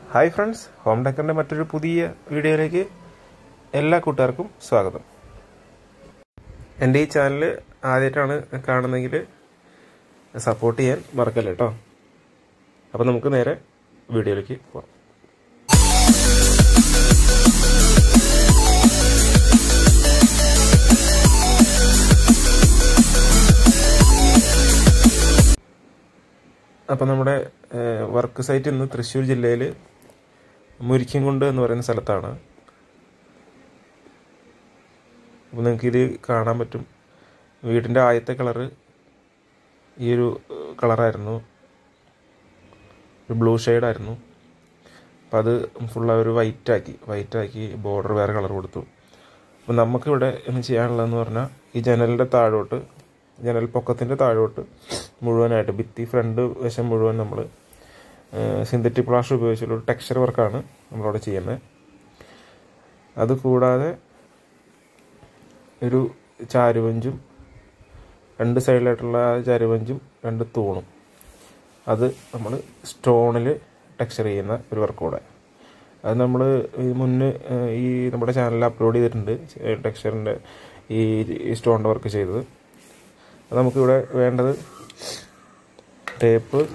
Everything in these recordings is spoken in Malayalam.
ഹായ് ഫ്രണ്ട്സ് ഹോം ഡെക്കറിൻ്റെ മറ്റൊരു പുതിയ വീഡിയോയിലേക്ക് എല്ലാ കൂട്ടുകാർക്കും സ്വാഗതം എൻ്റെ ഈ ചാനൽ ആദ്യമായിട്ടാണ് കാണുന്നതെങ്കിൽ സപ്പോർട്ട് ചെയ്യാൻ മറക്കല്ല കേട്ടോ അപ്പോൾ നമുക്ക് നേരെ വീഡിയോയിലേക്ക് പോകാം അപ്പോൾ നമ്മുടെ വർക്ക് സൈറ്റ് ഇന്ന് തൃശ്ശൂർ ജില്ലയിൽ മുരിക്കൻകുണ്ട് എന്ന് പറയുന്ന സ്ഥലത്താണ് അപ്പോൾ നിങ്ങൾക്ക് ഇത് കാണാൻ പറ്റും വീടിൻ്റെ ആദ്യത്തെ കളറ് ഈ ഒരു കളറായിരുന്നു ഒരു ബ്ലൂ ഷെയ്ഡായിരുന്നു അപ്പോൾ അത് ഫുൾ അവർ വൈറ്റാക്കി വൈറ്റാക്കി ബോർഡർ വേറെ കളർ കൊടുത്തു അപ്പോൾ നമുക്കിവിടെ എന്ന് ചെയ്യാനുള്ളതെന്ന് പറഞ്ഞാൽ ഈ ജനലിൻ്റെ താഴോട്ട് ജനൽ പൊക്കത്തിൻ്റെ താഴോട്ട് മുഴുവനായിട്ട് ഭിത്തി ഫ്രണ്ട് വശം മുഴുവൻ നമ്മൾ സിന്തറ്റിക് പ്ലാസ്റ്റർ ഉപയോഗിച്ചുള്ള ഒരു ടെക്സ്ചർ വർക്കാണ് നമ്മളവിടെ ചെയ്യുന്നത് അത് കൂടാതെ ഒരു ചാരുവഞ്ചും രണ്ട് സൈഡിലായിട്ടുള്ള ആ ചാരുവഞ്ചും രണ്ട് തൂണും അത് നമ്മൾ സ്റ്റോണിൽ ടെക്സ്ചർ ചെയ്യുന്ന ഒരു വർക്ക് കൂടെ അത് നമ്മൾ ഈ മുന്നേ ഈ നമ്മുടെ ചാനലിൽ അപ്ലോഡ് ചെയ്തിട്ടുണ്ട് ടെക്സ്ചറിൻ്റെ ഈ സ്റ്റോണിൻ്റെ വർക്ക് ചെയ്തത് അത് നമുക്കിവിടെ വേണ്ടത് ടേപ്പ്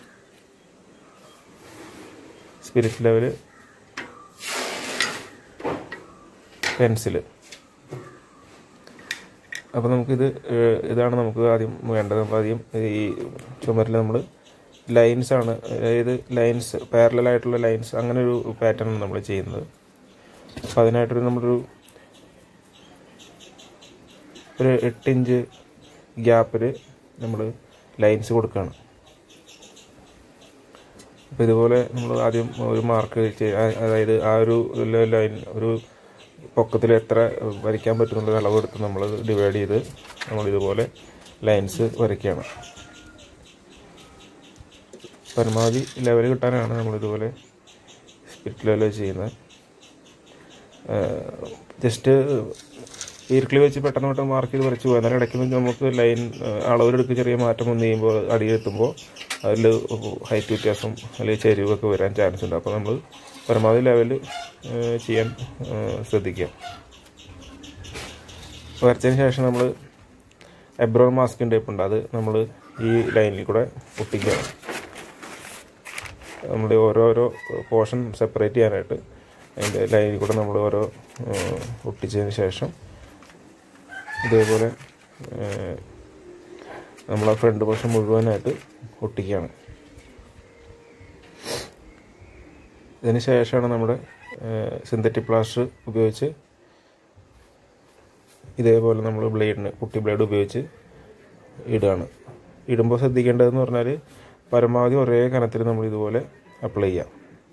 സ്പിരിറ്റ് ലെവല് പെൻസില് അപ്പോൾ നമുക്കിത് ഇതാണ് നമുക്ക് ആദ്യം വേണ്ടത് അപ്പോൾ ആദ്യം ഈ ചുമരിൽ നമ്മൾ ലൈൻസ് ആണ് അതായത് ലൈൻസ് പാരലായിട്ടുള്ള ലൈൻസ് അങ്ങനെ ഒരു പാറ്റേൺ ആണ് നമ്മൾ ചെയ്യുന്നത് അപ്പോൾ അതിനായിട്ടൊരു നമ്മളൊരു ഒരു എട്ട് ഇഞ്ച് ഗ്യാപ്പിൽ നമ്മൾ ലൈൻസ് കൊടുക്കുകയാണ് അപ്പോൾ ഇതുപോലെ നമ്മൾ ആദ്യം ഒരു മാർക്ക് അതായത് ആ ഒരു ലൈൻ ഒരു പൊക്കത്തിൽ എത്ര വരയ്ക്കാൻ പറ്റുന്നുള്ള അളവെടുത്ത് നമ്മൾ ഡിവൈഡ് ചെയ്ത് നമ്മൾ ഇതുപോലെ ലൈൻസ് വരയ്ക്കുകയാണ് പരമാവധി ലെവൽ കിട്ടാനാണ് നമ്മൾ ഇതുപോലെ സ്പിരിറ്റ് ലെവൽ ചെയ്യുന്നത് ജസ്റ്റ് ഈർക്കിളി വെച്ച് പെട്ടെന്ന് പെട്ടെന്ന് മാർക്ക് ചെയ്ത് വരച്ച് പോകും എന്നാലും ഇടയ്ക്ക് നമുക്ക് ലൈൻ അളവിലെടുക്ക് ചെറിയ മാറ്റം വന്നു കഴിയുമ്പോൾ അടിയെത്തുമ്പോൾ അതിൽ ഹൈറ്റ് വ്യത്യാസം അല്ലെങ്കിൽ ചെരിവൊക്കെ വരാൻ ചാൻസ് ഉണ്ട് അപ്പോൾ നമ്മൾ പരമാവധി ലെവൽ ചെയ്യാൻ ശ്രദ്ധിക്കുക വരച്ചതിന് ശേഷം നമ്മൾ എബ്രോൺ മാസ്കിൻ ടൈപ്പ് ഉണ്ട് അത് നമ്മൾ ഈ ലൈനിൽ കൂടെ ഒട്ടിക്കുകയാണ് നമ്മുടെ ഓരോരോ പോർഷൻ സെപ്പറേറ്റ് ചെയ്യാനായിട്ട് അതിൻ്റെ ലൈനിൽ കൂടെ നമ്മൾ ഓരോ ഒട്ടിച്ചതിന് ശേഷം ഇതേപോലെ നമ്മൾ ആ ഫ്രണ്ട് പോർഷൻ മുഴുവനായിട്ട് ഒട്ടിക്കുകയാണ് ഇതിന് ശേഷമാണ് നമ്മുടെ സിന്തറ്റിക് പ്ലാസ്റ്റർ ഉപയോഗിച്ച് ഇതേപോലെ നമ്മൾ ബ്ലേഡിന് കുട്ടി ബ്ലേഡ് ഉപയോഗിച്ച് ഇടുകയാണ് ഇടുമ്പോൾ ശ്രദ്ധിക്കേണ്ടതെന്ന് പറഞ്ഞാൽ പരമാവധി ഒരേ കനത്തിൽ നമ്മൾ ഇതുപോലെ അപ്ലൈ ചെയ്യാം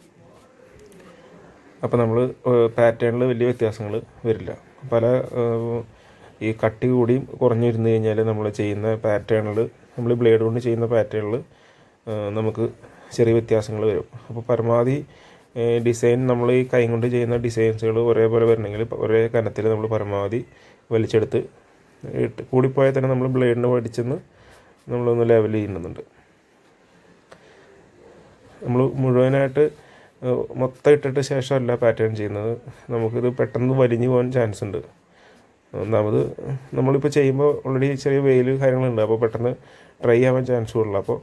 അപ്പോൾ നമ്മൾ പാറ്റേണിൽ വലിയ വ്യത്യാസങ്ങൾ വരില്ല പല ഈ കട്ടി കൂടിയും കുറഞ്ഞിരുന്നു കഴിഞ്ഞാൽ നമ്മൾ ചെയ്യുന്ന പാറ്റേണിൽ നമ്മൾ ബ്ലേഡ് കൊണ്ട് ചെയ്യുന്ന പാറ്റേണിൽ നമുക്ക് ചെറിയ വ്യത്യാസങ്ങൾ വരും അപ്പോൾ പരമാവധി ഡിസൈൻ നമ്മൾ ഈ കൈ കൊണ്ട് ചെയ്യുന്ന ഡിസൈൻസുകൾ ഒരേപോലെ വരണമെങ്കിൽ ഒരേ കനത്തിൽ നമ്മൾ പരമാവധി വലിച്ചെടുത്ത് ഇട്ട് കൂടിപ്പോയാൽ തന്നെ നമ്മൾ ബ്ലേഡിന് പഠിച്ചെന്ന് നമ്മളൊന്ന് ലെവൽ ചെയ്യുന്നുണ്ട് നമ്മൾ മുഴുവനായിട്ട് മൊത്തം ഇട്ടിട്ട് ശേഷമല്ല പാറ്റേൺ ചെയ്യുന്നത് നമുക്കിത് പെട്ടെന്ന് വലിഞ്ഞു പോകാൻ ചാൻസ് ഉണ്ട് ഒന്നാമത് നമ്മളിപ്പോൾ ചെയ്യുമ്പോൾ ഓൾറെഡി ചെറിയ വെയിൽ കാര്യങ്ങളുണ്ട് അപ്പോൾ പെട്ടെന്ന് ഡ്രൈ ആവാൻ ചാൻസ് കൂടുതൽ അപ്പോൾ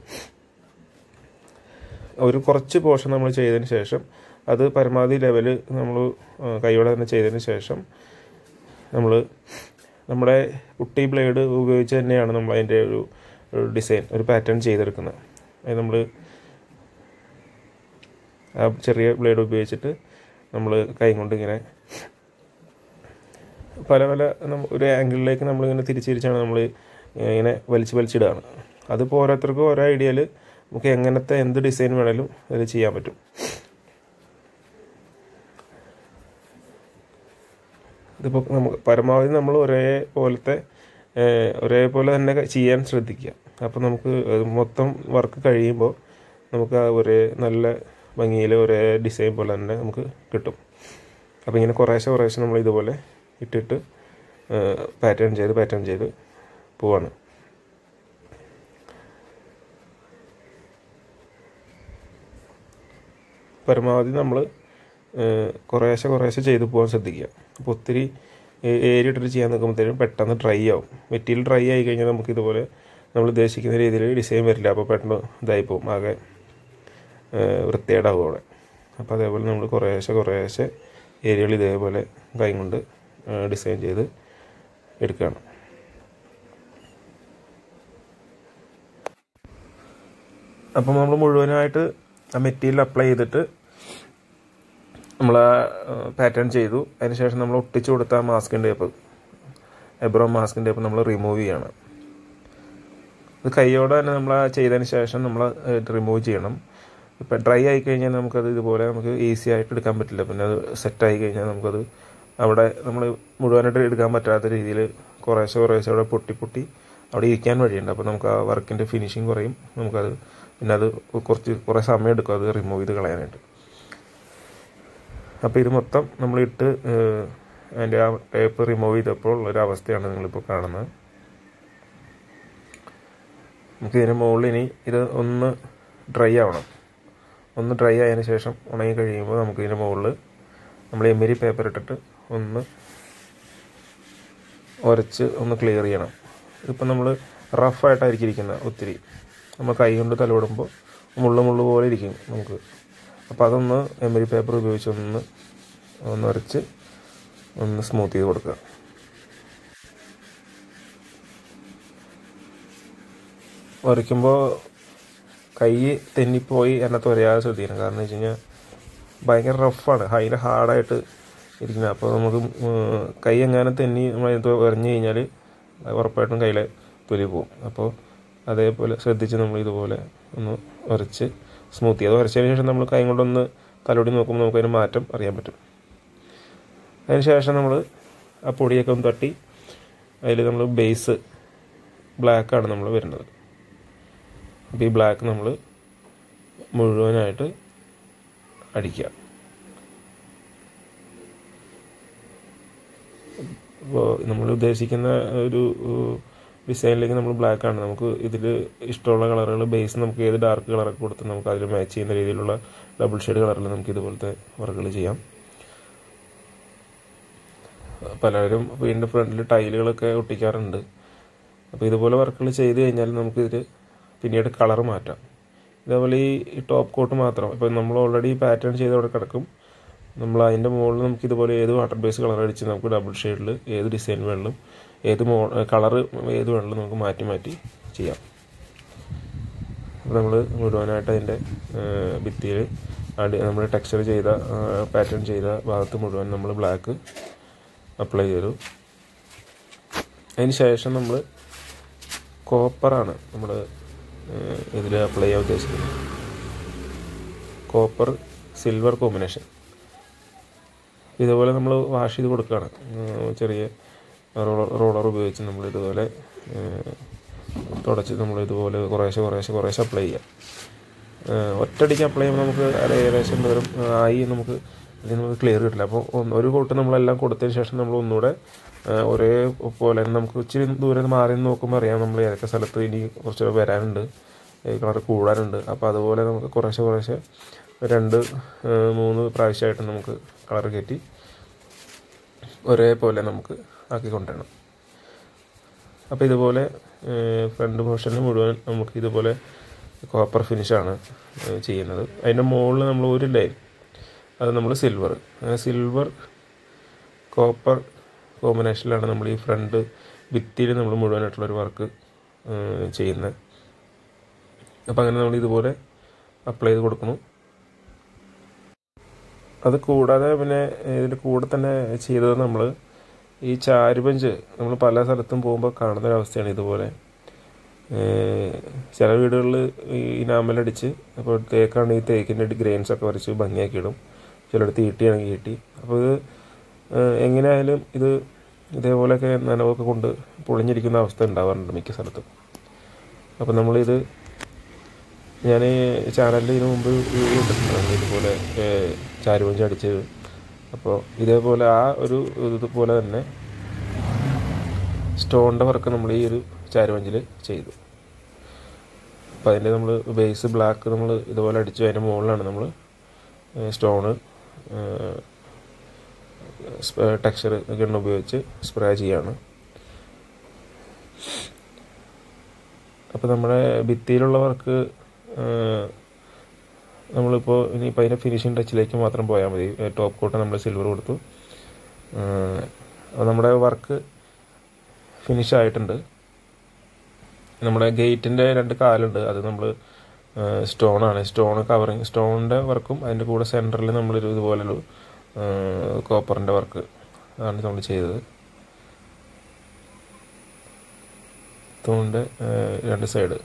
ഒരു കുറച്ച് പോർഷൻ നമ്മൾ ചെയ്തതിന് ശേഷം അത് പരമാവധി ലെവൽ നമ്മൾ കൈയോടെ തന്നെ ചെയ്തതിന് ശേഷം നമ്മൾ നമ്മുടെ കുട്ടി ബ്ലേഡ് ഉപയോഗിച്ച് തന്നെയാണ് നമ്മൾ അതിൻ്റെ ഒരു ഡിസൈൻ ഒരു പാറ്റേൺ ചെയ്തെടുക്കുന്നത് അത് നമ്മൾ ആ ചെറിയ ബ്ലേഡ് ഉപയോഗിച്ചിട്ട് നമ്മൾ കൈ കൊണ്ട് ഇങ്ങനെ പല പല ഒരു ആംഗിളിലേക്ക് നമ്മളിങ്ങനെ തിരിച്ചിരിച്ചാണ് നമ്മൾ ഇങ്ങനെ വലിച്ച് വലിച്ചിടുകയാണ് അതിപ്പോൾ ഓരോരുത്തർക്കും ഓരോ ഐഡിയയിൽ നമുക്ക് എങ്ങനത്തെ എന്ത് ഡിസൈൻ വേണേലും അതിൽ ചെയ്യാൻ പറ്റും ഇതിപ്പോൾ നമുക്ക് പരമാവധി നമ്മൾ ഒരേ പോലത്തെ ഒരേപോലെ തന്നെ ചെയ്യാൻ ശ്രദ്ധിക്കുക അപ്പോൾ നമുക്ക് മൊത്തം വർക്ക് കഴിയുമ്പോൾ നമുക്ക് ആ ഒരേ നല്ല ഭംഗിയിൽ ഒരേ ഡിസൈൻ പോലെ തന്നെ നമുക്ക് കിട്ടും അപ്പോൾ ഇങ്ങനെ കുറേശ്ശെ കുറേശ്ശെ നമ്മൾ ഇതുപോലെ ഇട്ടിട്ട് പാറ്റേൺ ചെയ്ത് പാറ്റേൺ ചെയ്ത് പോവാണ് പരമാവധി നമ്മൾ കുറേശ്ശെ കുറേശ്ശെ ചെയ്ത് പോകാൻ ശ്രദ്ധിക്കുക അപ്പോൾ ഒത്തിരി ഏരിയ ഇട്ടിട്ട് ചെയ്യാൻ നിൽക്കുമ്പോഴത്തേനും പെട്ടെന്ന് ഡ്രൈ ആവും മെറ്റീരിയൽ ഡ്രൈ ആയി കഴിഞ്ഞാൽ നമുക്ക് ഇതുപോലെ നമ്മൾ ഉദ്ദേശിക്കുന്ന രീതിയിൽ ഡിസൈൻ വരില്ല അപ്പോൾ പെട്ടെന്ന് ഇതായി പോകും ആകെ വൃത്തികേടാവും അവിടെ അപ്പോൾ അതേപോലെ നമ്മൾ കുറേശ്ശെ കുറേശ്ശെ ഏരിയകൾ ഇതേപോലെ കൈ കൊണ്ട് ഡിസൈൻ ചെയ്ത് എടുക്കുകയാണ് അപ്പം നമ്മൾ മുഴുവനായിട്ട് ആ മെറ്റീരിയൽ അപ്ലൈ ചെയ്തിട്ട് നമ്മൾ ആ പാറ്റേൺ ചെയ്തു അതിനുശേഷം നമ്മൾ ഒട്ടിച്ചു കൊടുത്ത മാസ്കിൻ ടേപ്പ് എബ്രോ മാസ്കിൻ ടേപ്പ് നമ്മൾ റിമൂവ് ചെയ്യണം ഇത് കൈയോടെ തന്നെ നമ്മൾ ചെയ്തതിന് ശേഷം നമ്മൾ റിമൂവ് ചെയ്യണം ഇപ്പം ഡ്രൈ ആയി കഴിഞ്ഞാൽ നമുക്കത് ഇതുപോലെ നമുക്ക് ഈസി ആയിട്ട് എടുക്കാൻ പറ്റില്ല പിന്നെ അത് സെറ്റായി കഴിഞ്ഞാൽ നമുക്കത് അവിടെ നമ്മൾ മുഴുവനായിട്ട് എടുക്കാൻ പറ്റാത്ത രീതിയിൽ കുറേശ്ശെ കുറേശ്ശെ അവിടെ പൊട്ടി പൊട്ടി അവിടെ ഇരിക്കാൻ വഴിയുണ്ട് അപ്പോൾ നമുക്ക് ആ വർക്കിൻ്റെ ഫിനിഷിങ് കുറയും നമുക്കത് പിന്നെ അത് കുറച്ച് കുറേ സമയം എടുക്കും അത് റിമൂവ് ചെയ്ത് കളയാനായിട്ട് അപ്പോൾ ഇത് മൊത്തം നമ്മളിട്ട് അതിൻ്റെ ആ ടേപ്പ് റിമൂവ് ചെയ്തപ്പോൾ ഉള്ളൊരു അവസ്ഥയാണ് നിങ്ങളിപ്പോൾ കാണുന്നത് നമുക്ക് ഇതിന് മുകളിൽ ഇനി ഇത് ഒന്ന് ഡ്രൈ ആവണം ഒന്ന് ഡ്രൈ ആയതിനു ശേഷം ഉണങ്ങി കഴിയുമ്പോൾ നമുക്ക് ഇതിന് മുകളിൽ നമ്മൾ എമിരി പേപ്പർ ഇട്ടിട്ട് ഒന്ന് ഉരച്ച് ഒന്ന് ക്ലിയർ ചെയ്യണം ഇപ്പം നമ്മൾ റഫായിട്ടായിരിക്കും ഇരിക്കുന്നത് ഒത്തിരി നമ്മൾ കൈ കൊണ്ട് തലോടുമ്പോൾ മുള്ളു മുള്ളു പോലെ ഇരിക്കും നമുക്ക് അപ്പോൾ അതൊന്ന് എമരി പേപ്പർ ഉപയോഗിച്ച് ഒന്ന് ഒന്ന് ഉരച്ച് ഒന്ന് സ്മൂത്ത് ചെയ്ത് കൊടുക്കുക ഉരയ്ക്കുമ്പോൾ കൈ തെന്നിപ്പോയി എന്നെ ഉരയാതെ ശ്രദ്ധിക്കണം കാരണം വെച്ച് കഴിഞ്ഞാൽ ഭയങ്കര റഫാണ് ഭയങ്കര ഹാർഡായിട്ട് ഇരിക്കുന്നത് അപ്പോൾ നമുക്ക് കൈ എങ്ങനെ തെന്നി നമ്മൾ ഉരഞ്ഞു കഴിഞ്ഞാൽ ഉറപ്പായിട്ടും കയ്യിലെ തൊലി പോകും അപ്പോൾ അതേപോലെ ശ്രദ്ധിച്ച് നമ്മൾ ഇതുപോലെ ഒന്ന് ഉരച്ച് സ്മൂത്ത് ചെയ്ത് ഉരച്ചതിന് ശേഷം നമ്മൾ കൈ കൊണ്ടൊന്ന് തലോടി നോക്കുമ്പോൾ നമുക്ക് അതിന് മാറ്റം അറിയാൻ പറ്റും അതിന് ശേഷം നമ്മൾ ആ പൊടിയൊക്കെ ഒന്ന് തട്ടി അതിൽ നമ്മൾ ബേസ് ബ്ലാക്കാണ് നമ്മൾ വരുന്നത് അപ്പോൾ ഈ ബ്ലാക്ക് നമ്മൾ മുഴുവനായിട്ട് അടിക്കുക അപ്പോൾ നമ്മൾ ഉദ്ദേശിക്കുന്ന ഒരു ഡിസൈനിലേക്ക് നമ്മൾ ബ്ലാക്ക് ആണ് നമുക്ക് ഇതിൽ ഇഷ്ടമുള്ള കളറുകൾ ബേസ് നമുക്ക് ഏത് ഡാർക്ക് കളറൊക്കെ കൊടുത്ത് നമുക്ക് അതിൽ മാച്ച് ചെയ്യുന്ന രീതിയിലുള്ള ഡബിൾ ഷെയ്ഡ് കളറിൽ നമുക്ക് ഇതുപോലത്തെ വർക്കുകൾ ചെയ്യാം പലരും വീണ്ടും ഫ്രണ്ടിൽ ടൈലുകളൊക്കെ ഒട്ടിക്കാറുണ്ട് അപ്പോൾ ഇതുപോലെ വർക്കുകൾ ചെയ്ത് കഴിഞ്ഞാൽ നമുക്കിതിൽ പിന്നീട് കളർ മാറ്റാം ഇതേപോലെ ഈ ടോപ്പ് കോട്ട് മാത്രം ഇപ്പോൾ നമ്മൾ ഓൾറെഡി പാറ്റേൺ ചെയ്ത് അവിടെ കിടക്കും നമ്മൾ അതിൻ്റെ മുകളിൽ നമുക്ക് ഇതുപോലെ ഏത് വാട്ടർ ബേസ് കളർ അടിച്ച് നമുക്ക് ഡബിൾ ഷെയ്ഡിൽ ഏത് ഡിസൈൻ വേണമെങ്കിലും ഏത് മോ കളറ് ഏത് വേണമെങ്കിലും നമുക്ക് മാറ്റി മാറ്റി ചെയ്യാം അപ്പോൾ നമ്മൾ മുഴുവനായിട്ട് അതിൻ്റെ ഭിത്തിയിൽ അടി നമ്മൾ ടെക്സ്ചർ ചെയ്ത പാറ്റേൺ ചെയ്ത ഭാഗത്ത് മുഴുവൻ നമ്മൾ ബ്ലാക്ക് അപ്ലൈ ചെയ്തു അതിന് ശേഷം നമ്മൾ കോപ്പറാണ് നമ്മൾ ഇതിൽ അപ്ലൈ ചെയ്യാൻ ഉദ്ദേശിക്കുന്നത് കോപ്പർ സിൽവർ കോമ്പിനേഷൻ ഇതുപോലെ നമ്മൾ വാഷ് ചെയ്ത് കൊടുക്കുകയാണ് ചെറിയ റോളർ റോളർ ഉപയോഗിച്ച് നമ്മൾ ഇതുപോലെ തുടച്ച് നമ്മൾ ഇതുപോലെ കുറേശ്ശെ കുറേശ്ശെ കുറേശ്ശെ അപ്ലൈ ചെയ്യാം ഒറ്റയടിക്ക് അപ്ലൈ ചെയ്യുമ്പോൾ നമുക്ക് അത് ഏകദേശം ദൂരം ആയി നമുക്ക് ഇതിന് നമുക്ക് ക്ലിയർ കിട്ടില്ല അപ്പോൾ ഒരു കോട്ട് നമ്മളെല്ലാം കൊടുത്തതിന് ശേഷം നമ്മൾ ഒന്നുകൂടെ ഒരേ പോലെ നമുക്ക് ഇച്ചിരി ദൂരം മാറി നോക്കുമ്പോൾ അറിയാം നമ്മൾ ഏതൊക്കെ സ്ഥലത്ത് ഇനി കുറച്ച് വരാനുണ്ട് കളർ കൂടാനുണ്ട് അപ്പോൾ അതുപോലെ നമുക്ക് കുറേശ്ശെ കുറേശ്ശെ രണ്ട് മൂന്ന് പ്രാവശ്യമായിട്ട് നമുക്ക് കളർ കയറ്റി ഒരേപോലെ നമുക്ക് ആക്കി കൊണ്ടുവരണം അപ്പോൾ ഇതുപോലെ ഫ്രണ്ട് പോർഷനിൽ മുഴുവൻ നമുക്ക് ഇതുപോലെ കോപ്പർ ഫിനിഷാണ് ചെയ്യുന്നത് അതിൻ്റെ മുകളിൽ നമ്മൾ ഒരു ലൈൻ അത് നമ്മൾ സിൽവർ സിൽവർ കോപ്പർ കോമ്പിനേഷനിലാണ് നമ്മൾ ഈ ഫ്രണ്ട് ഭിത്തിയിൽ നമ്മൾ മുഴുവനായിട്ടുള്ളൊരു വർക്ക് ചെയ്യുന്നത് അപ്പോൾ അങ്ങനെ നമ്മൾ ഇതുപോലെ അപ്ലൈ ചെയ്ത് കൊടുക്കണം അത് കൂടാതെ പിന്നെ ഇതിൻ്റെ കൂടെ തന്നെ ചെയ്തത് നമ്മൾ ഈ ചാരുപഞ്ച് നമ്മൾ പല സ്ഥലത്തും പോകുമ്പോൾ കാണുന്ന ഒരവസ്ഥയാണ് ഇതുപോലെ ചില വീടുകളിൽ ഈ ഇനാമലടിച്ച് അപ്പോൾ തേക്കാണ് ഈ തേക്കിൻ്റെ ഗ്രെയിൻസ് ഒക്കെ വരച്ച് ഭംഗിയാക്കി ഇടും ചിലയിടത്ത് ഈട്ടിയാണെങ്കിൽ ഈട്ടി അപ്പോൾ ഇത് എങ്ങനെയായാലും ഇത് ഇതേപോലെയൊക്കെ നനവൊക്കെ കൊണ്ട് പൊളിഞ്ഞിരിക്കുന്ന അവസ്ഥ ഉണ്ടാവാറുണ്ട് മിക്ക സ്ഥലത്തും അപ്പോൾ നമ്മളിത് ഞാൻ ചാനലിൽ ഇതിനു മുമ്പ് വീഡിയോ ഇട്ടിട്ടുണ്ടായിരുന്നു ഇതുപോലെ ചാരുവഞ്ചി അടിച്ചത് അപ്പോൾ ഇതേപോലെ ആ ഒരു ഇതുപോലെ തന്നെ സ്റ്റോണിൻ്റെ വർക്ക് നമ്മൾ ഈ ഒരു ചാരുവഞ്ചിൽ ചെയ്തു അപ്പോൾ അതിൻ്റെ നമ്മൾ ബേസ് ബ്ലാക്ക് നമ്മൾ ഇതുപോലെ അടിച്ചു അതിൻ്റെ മുകളിലാണ് നമ്മൾ സ്റ്റോണ് ടെക്സ്ചർ ഗണ്ണ് ഉപയോഗിച്ച് സ്പ്രേ ചെയ്യാണ് അപ്പോൾ നമ്മുടെ ഭിത്തിയിലുള്ള വർക്ക് നമ്മളിപ്പോൾ ഇനിയിപ്പോൾ അതിൻ്റെ ഫിനിഷിങ് ടച്ചിലേക്ക് മാത്രം പോയാൽ മതി ടോപ്പ് കോട്ട് നമ്മൾ സിൽവർ കൊടുത്തു അപ്പോൾ നമ്മുടെ വർക്ക് ഫിനിഷ് ആയിട്ടുണ്ട് നമ്മുടെ ഗേറ്റിൻ്റെ രണ്ട് കാലുണ്ട് അത് നമ്മൾ സ്റ്റോണാണ് സ്റ്റോൺ കവറിങ് സ്റ്റോണിൻ്റെ വർക്കും അതിൻ്റെ കൂടെ സെൻറ്ററിൽ നമ്മളൊരു ഇതുപോലൊരു കോപ്പറിൻ്റെ വർക്ക് അതാണ് നമ്മൾ ചെയ്തത് തൂണിൻ്റെ രണ്ട് സൈഡ്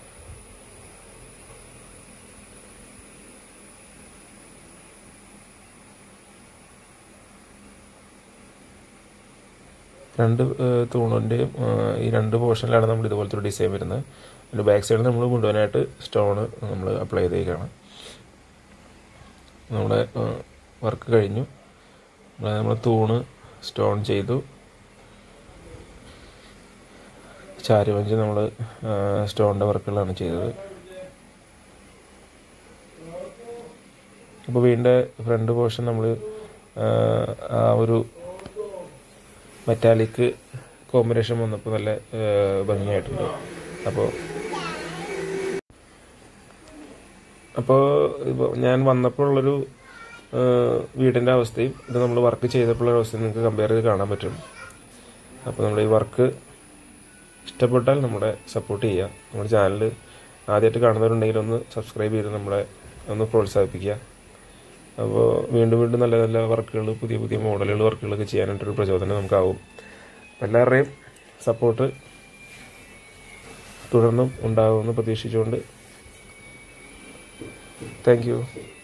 രണ്ട് തൂണിൻ്റെയും ഈ രണ്ട് പോർഷനിലാണ് നമ്മൾ ഇതുപോലത്തെ ഒരു ഡിസൈൻ വരുന്നത് അതിൻ്റെ ബാക്ക് സൈഡിൽ നമ്മൾ മുഴുവനായിട്ട് സ്റ്റോണ് നമ്മൾ അപ്ലൈ ചെയ്തേക്കാണ് നമ്മുടെ വർക്ക് കഴിഞ്ഞു നമ്മൾ തൂണ് സ്റ്റോൺ ചെയ്തു ചാരുവഞ്ചി നമ്മൾ സ്റ്റോണിൻ്റെ വർക്കുകളാണ് ചെയ്തത് അപ്പോൾ വീടിൻ്റെ ഫ്രണ്ട് പോർഷൻ നമ്മൾ ആ ഒരു മെറ്റാലിക് കോമ്പിനേഷൻ വന്നപ്പോൾ നല്ല ഭംഗിയായിട്ടുണ്ട് അപ്പോൾ അപ്പോൾ ഇപ്പോൾ ഞാൻ വന്നപ്പോൾ ഉള്ളൊരു വീടിൻ്റെ അവസ്ഥയും ഇത് നമ്മൾ വർക്ക് ചെയ്തപ്പോഴുള്ള അവസ്ഥയും നിങ്ങൾക്ക് കമ്പയർ ചെയ്ത് കാണാൻ പറ്റും അപ്പോൾ നമ്മുടെ ഈ വർക്ക് ഇഷ്ടപ്പെട്ടാൽ നമ്മളെ സപ്പോർട്ട് ചെയ്യുക നമ്മുടെ ചാനൽ ആദ്യമായിട്ട് കാണുന്നവരുണ്ടെങ്കിൽ ഒന്ന് സബ്സ്ക്രൈബ് ചെയ്ത് നമ്മളെ ഒന്ന് പ്രോത്സാഹിപ്പിക്കുക അപ്പോൾ വീണ്ടും വീണ്ടും നല്ല നല്ല വർക്കുകൾ പുതിയ പുതിയ മോഡലുകൾ വർക്കുകളൊക്കെ ചെയ്യാനായിട്ടൊരു പ്രചോദനം നമുക്കാവും എല്ലാവരുടെയും സപ്പോർട്ട് തുടർന്നും ഉണ്ടാകുമെന്ന് പ്രതീക്ഷിച്ചുകൊണ്ട് താങ്ക് യു